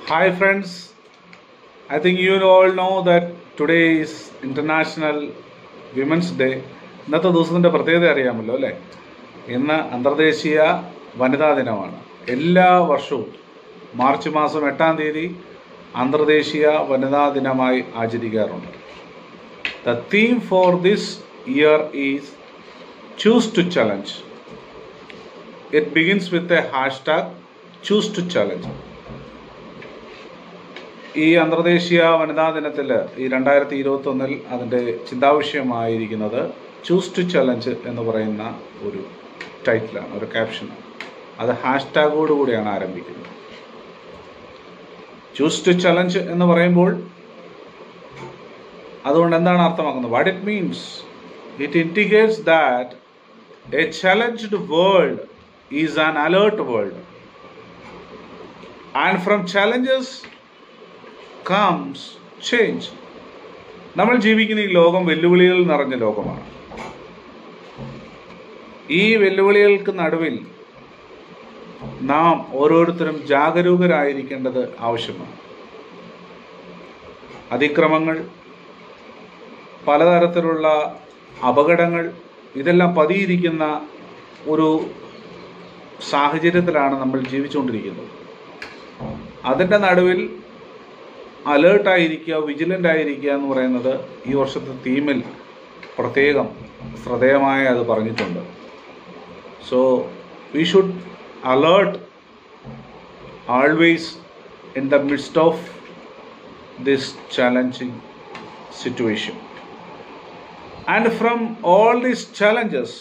Hi, friends. I think you all know that today is International Women's Day. ഇന്നത്തെ ദിവസത്തിൻ്റെ പ്രത്യേകത അറിയാമല്ലോ അല്ലേ ഇന്ന് അന്തർദേശീയ വനിതാ ദിനമാണ് എല്ലാ വർഷവും മാർച്ച് മാസം എട്ടാം തീയതി അന്തർദേശീയ വനിതാ ദിനമായി ആചരിക്കാറുണ്ട് the theme for this year is choose to challenge it begins with a hashtag choose to challenge ഈ അന്തർദേശീയ വനിതാ ദിനത്തിൽ ഈ രണ്ടായിരത്തി ഇരുപത്തി ഒന്നിൽ അതിൻ്റെ ചിന്താവിഷയമായിരിക്കുന്നത് ചൂസ് ടു ചലഞ്ച് എന്ന് പറയുന്ന ഒരു ടൈറ്റിലാണ് ഒരു ക്യാപ്ഷനാണ് അത് ഹാഷ്ടാഗോട് കൂടിയാണ് ആരംഭിക്കുന്നത് ചൂസ് ടു ചലഞ്ച് എന്ന് പറയുമ്പോൾ അതുകൊണ്ട് എന്താണ് അർത്ഥമാക്കുന്നത് what it means it indicates that a challenged world is an alert world and from challenges comes change നമ്മൾ ജീവിക്കുന്ന ഈ ലോകം വെല്ലുവിളികൾ നിറഞ്ഞ ലോകമാണ് ഈ വെല്ലുവിളികൾക്ക് നടുവിൽ നാം ഓരോരുത്തരും ജാഗരൂകരായിരിക്കേണ്ടത് ആവശ്യമാണ് അതിക്രമങ്ങൾ പലതരത്തിലുള്ള അപകടങ്ങൾ ഇതെല്ലാം പതിയിരിക്കുന്ന ഒരു സാഹചര്യത്തിലാണ് നമ്മൾ ജീവിച്ചുകൊണ്ടിരിക്കുന്നത് അതിൻ്റെ നടുവിൽ അലേർട്ടായിരിക്കുക വിജിലൻ്റ് ആയിരിക്കുക എന്ന് പറയുന്നത് ഈ വർഷത്തെ തീമിൽ പ്രത്യേകം ശ്രദ്ധേയമായി അത് പറഞ്ഞിട്ടുണ്ട് so we should alert always in the midst of this challenging situation and from all these challenges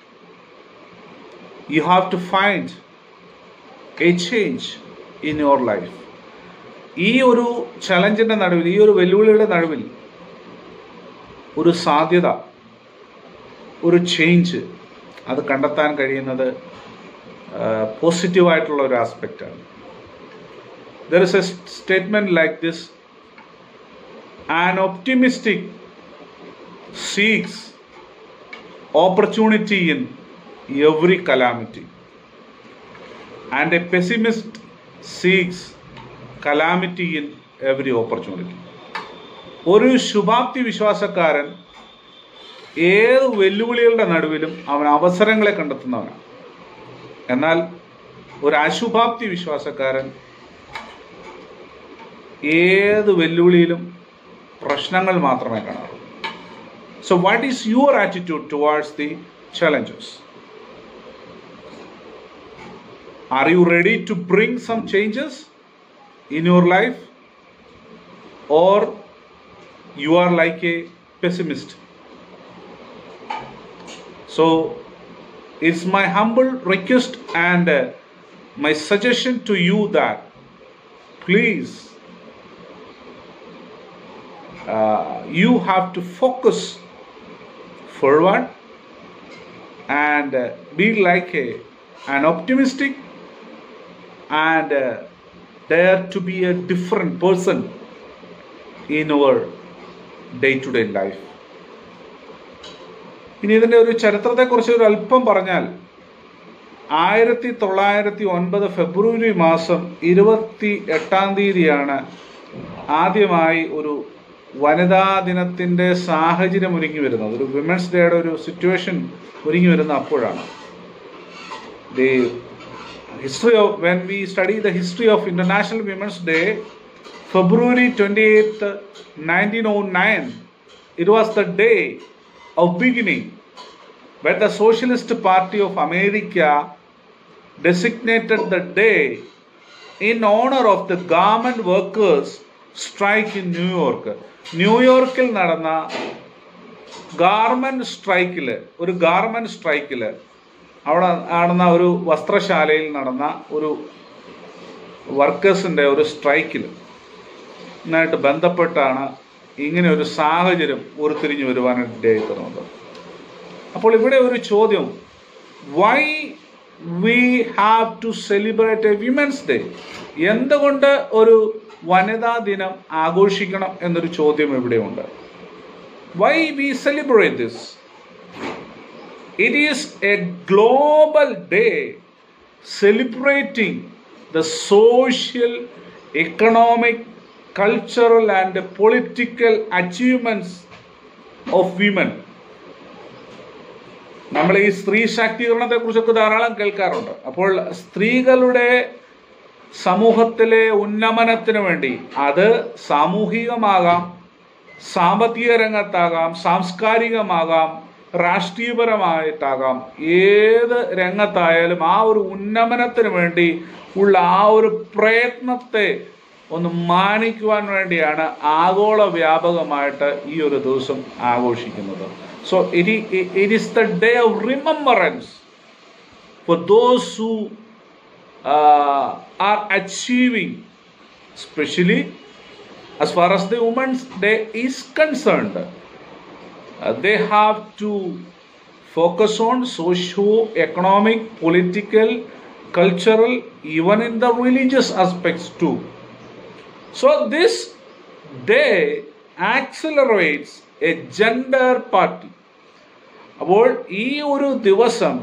you have to find a change in your life ഈ ഒരു ചലഞ്ചിൻ്റെ നടുവിൽ ഈ ഒരു വെല്ലുവിളിയുടെ നടുവിൽ ഒരു സാധ്യത ഒരു ചേഞ്ച് അത് കണ്ടെത്താൻ കഴിയുന്നത് പോസിറ്റീവായിട്ടുള്ള ഒരു ആസ്പെക്റ്റാണ് there is a statement like this an optimistic seeks opportunity in every calamity and a pessimist seeks calamity in every opportunity ഒരു ശുഭാപ്തി വിശ്വാസക്കാരൻ ഏത് വെല്ലുവിളികളുടെ നടുവിലും അവൻ അവസരങ്ങളെ കണ്ടെത്തുന്നവനാണ് എന്നാൽ ഒരു അശുഭാപ്തി വിശ്വാസക്കാരൻ ഏത് വെല്ലുവിളിയിലും പ്രശ്നങ്ങൾ മാത്രമേ കാണാറുള്ളൂ so what is your attitude towards the challenges are you ready to bring some changes in your life or you are like a pessimist so it's my humble request and uh, my suggestion to you that please uh, you have to focus forward and uh, be like a, an optimistic and uh, dare to be a different person in our day to day life. ഇനി ഇതിൻ്റെ ഒരു ചരിത്രത്തെക്കുറിച്ച് ഒരു അല്പം പറഞ്ഞാൽ ആയിരത്തി തൊള്ളായിരത്തി ഒൻപത് ഫെബ്രുവരി മാസം ഇരുപത്തി എട്ടാം തീയതിയാണ് ആദ്യമായി ഒരു വനിതാ ദിനത്തിൻ്റെ സാഹചര്യം ഒരുങ്ങി വരുന്നത് ഒരു വിമൻസ് ഡേയുടെ ഒരു സിറ്റുവേഷൻ ഒരുങ്ങി വരുന്ന അപ്പോഴാണ് the history of when we study the history of International Women's Day, February 28th, 1909, it was the day of beginning when the Socialist Party of America designated the day in honor of the garment workers strike in New York. ന്യൂയോർക്കിൽ നടന്ന garment സ്ട്രൈക്കിൽ ഒരു garment സ്ട്രൈക്കിൽ അവിടെ നടന്ന ഒരു വസ്ത്രശാലയിൽ നടന്ന ഒരു വർക്കേഴ്സിൻ്റെ ഒരു സ്ട്രൈക്കിൽ ായിട്ട് ബന്ധപ്പെട്ടാണ് ഇങ്ങനെ ഒരു സാഹചര്യം ഉരുത്തിരിഞ്ഞു വരുവാനായിട്ട് ഇടയായിത്തരുന്നത് അപ്പോൾ ഇവിടെ ഒരു ചോദ്യം why we have to celebrate a women's day എന്തുകൊണ്ട് ഒരു വനിതാ ദിനം ആഘോഷിക്കണം എന്നൊരു ചോദ്യം ഇവിടെയുണ്ട് why we celebrate this It is a global day celebrating the social economic cultural and political achievements of women നമ്മൾ ഈ സ്ത്രീ ശാക്തീകരണത്തെ കുറിച്ചൊക്കെ ധാരാളം കേൾക്കാറുണ്ട് അപ്പോൾ സ്ത്രീകളുടെ സമൂഹത്തിലെ ഉന്നമനത്തിന് വേണ്ടി അത് സാമൂഹികമാകാം സാമ്പത്തിക രംഗത്താകാം സാംസ്കാരികമാകാം രാഷ്ട്രീയപരമായിട്ടാകാം ഏത് രംഗത്തായാലും ആ ഒരു ഉന്നമനത്തിന് വേണ്ടി ഉള്ള ആ ഒരു പ്രയത്നത്തെ ഒന്ന് മാനിക്കുവാൻ വേണ്ടിയാണ് ആഗോള വ്യാപകമായിട്ട് ഈ ഒരു ദിവസം ആഘോഷിക്കുന്നത് so it it is the day of remembrance for those who are achieving specially as far as the women's day is concerned uh, they have to focus on socio-economic political cultural even in the religious aspects too so this day accelerates a gender party അപ്പോൾ ഈ ഒരു ദിവസം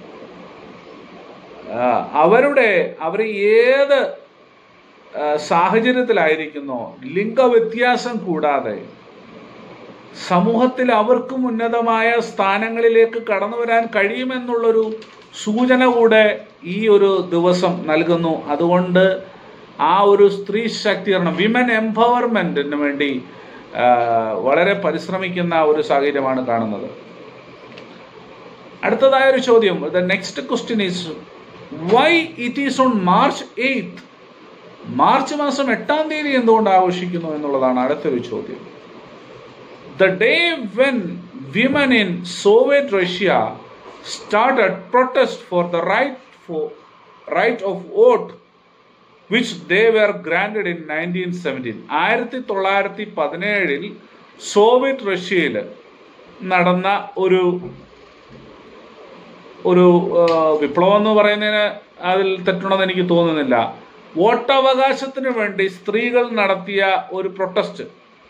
ആ, അവരുടെ അവർ ഏത് ആ, സാഹചര്യത്തിലായിരിക്കുന്നോ ലിംഗവ്യത്യാസം കൂടാതെ സമൂഹത്തിൽ അവർക്കും ഉന്നതമായ സ്ഥാനങ്ങളിലേക്ക് കടന്നു വരാൻ കഴിയുമെന്നുള്ളൊരു സൂചന കൂടെ ഈ ഒരു ദിവസം നൽകുന്നു അതുകൊണ്ട് ആ ഒരു സ്ത്രീ ശാക്തീകരണം വിമൻ എംപവർമെന്റിന് വേണ്ടി ആ, വളരെ പരിശ്രമിക്കുന്ന ഒരു സാഹചര്യമാണ് കാണുന്നത് അടുത്തതായ ഒരു ചോദ്യം the next question is why it is on March eighth March മാസം എട്ടാം തീയതി എന്തുകൊണ്ട് ആഘോഷിക്കുന്നു എന്നുള്ളതാണ് അടുത്തൊരു ചോദ്യം the day when women in Soviet Russia started protest for the right for right of vote which they were granted in nineteen seventeen ആയിരത്തി തൊള്ളായിരത്തി പതിനേഴിൽ സോവിയറ്റ് റഷ്യയിൽ നടന്ന ഒരു ഒരു ആ, വിപ്ലവം എന്ന് പറയുന്നതിന് അതിൽ തെറ്റുണ്ടെന്ന് എനിക്ക് തോന്നുന്നില്ല വോട്ടവകാശത്തിന് വേണ്ടി സ്ത്രീകൾ നടത്തിയ ഒരു പ്രൊട്ടസ്റ്റ്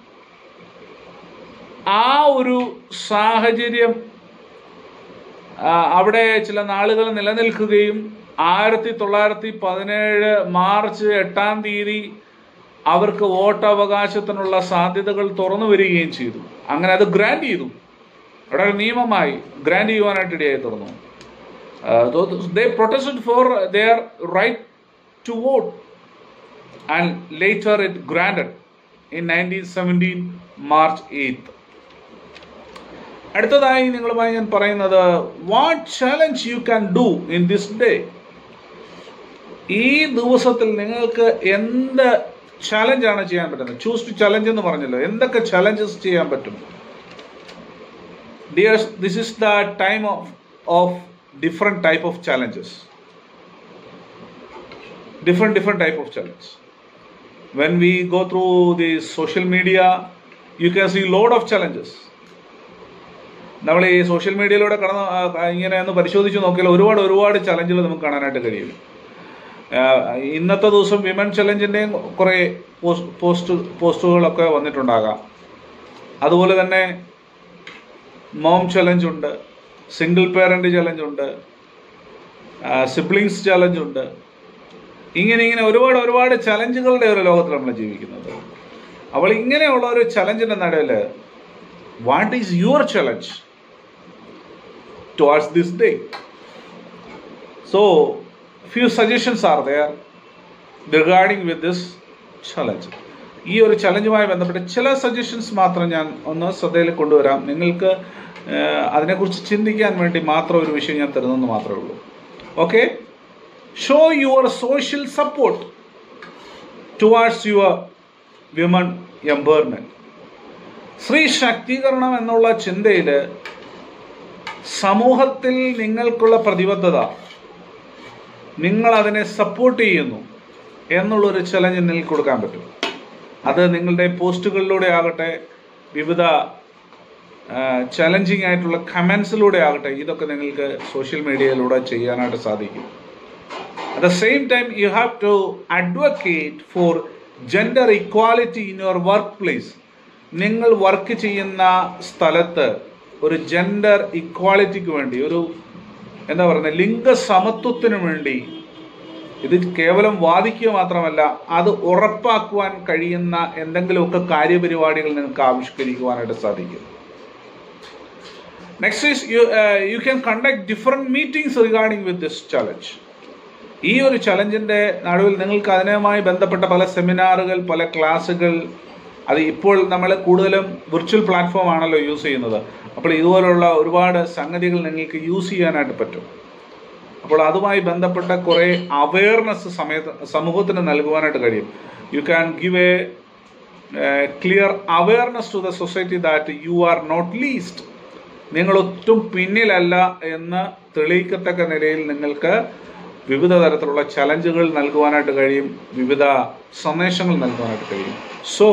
ആ ഒരു സാഹചര്യം ആ, അവിടെ ചില നാളുകൾ നിലനിൽക്കുകയും ആയിരത്തി തൊള്ളായിരത്തി പതിനേഴ് മാർച്ച് എട്ടാം തീയതി അവർക്ക് വോട്ടവകാശത്തിനുള്ള സാധ്യതകൾ തുറന്നു വരികയും ചെയ്തു അങ്ങനെ അത് ഗ്രാൻഡ് ചെയ്തു അവിടെ ഒരു നിയമമായി ഗ്രാൻഡ് ചെയ്യുവാനായിട്ട് ഇടയായി തുറന്നു they protested for their right to vote and later it granted in nineteen seventeen March eighth അടുത്തതായി നിങ്ങളുമായി ഞാൻ പറയുന്നത് what challenge you can do in this day ഈ ദിവസത്തിൽ നിങ്ങൾക്ക് എന്ത് ചലഞ്ചാണ് ചെയ്യാൻ പറ്റുന്നത് ചൂസ് ടു ചലഞ്ച് എന്ന് പറഞ്ഞല്ലോ എന്തൊക്കെ ചലഞ്ചസ് ചെയ്യാൻ പറ്റും dears this is the time of of different type of challenges different different type of challenge when we go through the social media you can see load of challenges നമ്മൾ ഈ social മീഡിയയിലൂടെ കടന്ന് ആ, ആ, ഇങ്ങനെ ഒന്ന് പരിശോധിച്ച് നോക്കിയാൽ ഒരുപാട് ഒരുപാട് ചലഞ്ചുകൾ നമുക്ക് കാണാനായിട്ട് കഴിയും ആ, ഇന്നത്തെ ദിവസം വിമൻ ചലഞ്ചിൻ്റെയും കുറേ പോസ്റ്റ് പോസ്റ്റ് പോസ്റ്റുകളൊക്കെ വന്നിട്ടുണ്ടാകാം അതുപോലെ തന്നെ മോം ചലഞ്ച് ഉണ്ട് സിംഗിൾ പേരൻ്റ് ചലഞ്ച് ഉണ്ട് സിബ്ലിങ്സ് ചലഞ്ച് ഉണ്ട് ഇങ്ങനെ ഇങ്ങനെ ഒരുപാട് ഒരുപാട് ചലഞ്ചുകളുടെ ഒരു ലോകത്തിൽ നമ്മൾ ജീവിക്കുന്നത് അപ്പോൾ ഇങ്ങനെയുള്ള ഒരു ചലഞ്ചിന്റെ നടുവിൽ what is your challenge towards this day so few suggestions are there regarding with this challenge ഈ ഒരു ചലഞ്ചുമായി ബന്ധപ്പെട്ട് ചില സജഷൻസ് മാത്രം ഞാൻ ഒന്ന് ശ്രദ്ധയിൽ കൊണ്ടുവരാം നിങ്ങൾക്ക് ഏഹ്, അതിനെക്കുറിച്ച് ചിന്തിക്കാൻ വേണ്ടി മാത്രം ഒരു വിഷയം ഞാൻ തരുന്നെന്ന് മാത്രമേ ഉള്ളൂ okay show your social support towards your women empowerment സ്ത്രീ ശാക്തീകരണം എന്നുള്ള ചിന്തയിൽ സമൂഹത്തിൽ നിങ്ങൾക്കുള്ള പ്രതിബദ്ധത നിങ്ങൾ അതിനെ സപ്പോർട്ട് ചെയ്യുന്നു എന്നുള്ളൊരു ചലഞ്ച് നിങ്ങൾക്ക് കൊടുക്കാൻ പറ്റും അത് നിങ്ങളുടെ പോസ്റ്റുകളിലൂടെ ആകട്ടെ വിവിധ ചലഞ്ചിങ് ആയിട്ടുള്ള കമൻസിലൂടെ ആകട്ടെ ഇതൊക്കെ നിങ്ങൾക്ക് സോഷ്യൽ മീഡിയയിലൂടെ ചെയ്യാനായിട്ട് സാധിക്കും At the same time, you have to advocate for gender equality in your workplace. നിങ്ങൾ വർക്ക് ചെയ്യുന്ന സ്ഥലത്ത് ഒരു ജെൻഡർ ഇക്വാളിറ്റിക്ക് വേണ്ടി ഒരു എന്താ പറയുന്നത് ലിംഗ സമത്വത്തിന് വേണ്ടി ഇത് കേവലം വാദിക്കുക മാത്രമല്ല അത് ഉറപ്പാക്കുവാൻ കഴിയുന്ന എന്തെങ്കിലുമൊക്കെ കാര്യപരിപാടികൾ നിങ്ങൾക്ക് ആവിഷ്കരിക്കുവാനായിട്ട് സാധിക്കും next is you you can conduct different meetings regarding with this challenge ഈ ഒരു ചലഞ്ചിൻ്റെ നടുവിൽ നിങ്ങൾക്ക് അതിനുമായി ബന്ധപ്പെട്ട പല സെമിനാറുകൾ പല ക്ലാസ്സുകൾ അത് ഇപ്പോൾ നമ്മൾ കൂടുതലും വിർച്വൽ പ്ലാറ്റ്ഫോം ആണല്ലോ യൂസ് ചെയ്യുന്നത് അപ്പോൾ ഇതുപോലുള്ള ഒരുപാട് സംഗതികൾ നിങ്ങൾക്ക് യൂസ് ചെയ്യാനായിട്ട് പറ്റും അപ്പോൾ അതുമായി ബന്ധപ്പെട്ട കുറേ അവയർനെസ് സമയത്ത് സമൂഹത്തിന് നൽകുവാനായിട്ട് കഴിയും you can give a clear awareness to the society that you are not least നിങ്ങൾ ഒട്ടും പിന്നിലല്ല എന്ന് തെളിയിക്കത്തക്ക നിലയിൽ നിങ്ങൾക്ക് വിവിധ തരത്തിലുള്ള ചലഞ്ചുകൾ നൽകുവാനായിട്ട് കഴിയും വിവിധ സന്ദേശങ്ങൾ നൽകുവാനായിട്ട് കഴിയും so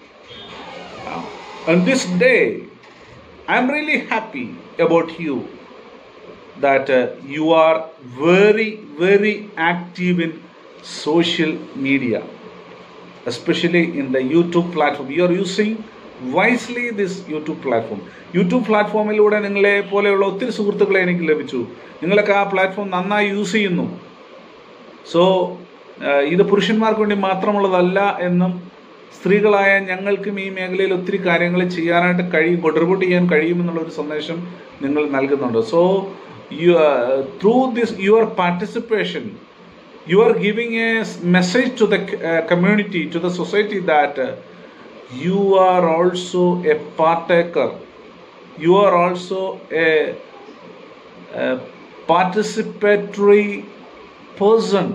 on this day i'm really happy about you that uh, you are very very active in social media especially in the youtube platform you are using wisely this YouTube platform YouTube പ്ലാറ്റ്ഫോമിലൂടെ നിങ്ങളെ പോലെയുള്ള ഒത്തിരി സുഹൃത്തുക്കളെ എനിക്ക് ലഭിച്ചു നിങ്ങളൊക്കെ ആ platform നന്നായി യൂസ് ചെയ്യുന്നു സോ ഇത് പുരുഷന്മാർക്ക് വേണ്ടി മാത്രമുള്ളതല്ല എന്നും സ്ത്രീകളായ ഞങ്ങൾക്കും ഈ മേഖലയിൽ ഒത്തിരി കാര്യങ്ങൾ ചെയ്യാനായിട്ട് കഴിയും കോൺട്രിബ്യൂട്ട് ചെയ്യാൻ കഴിയുമെന്നുള്ള ഒരു സന്ദേശം നിങ്ങൾ നൽകുന്നുണ്ട് so you through this your participation you are giving a message to the community to the society that you are also a partaker you are also a, a participatory person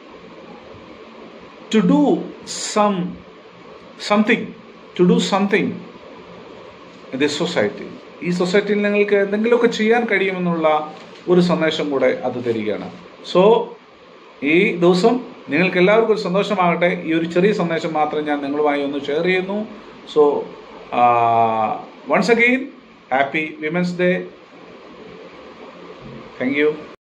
to do some something to do something in this society ഈ സൊസൈറ്റിയിൽ നിങ്ങൾക്ക് എന്തെങ്കിലുമൊക്കെ ചെയ്യാൻ കഴിയുമെന്നുള്ള ഒരു സന്ദേശം കൂടെ അത് തരികയാണ് സോ ഈ ദിവസം നിങ്ങൾക്ക് എല്ലാവർക്കും ഒരു സന്തോഷമാകട്ടെ ഈ ഒരു ചെറിയ സന്ദേശം മാത്രം ഞാൻ നിങ്ങളുമായി ഒന്ന് ഷെയർ ചെയ്യുന്നു so once again happy women's day thank U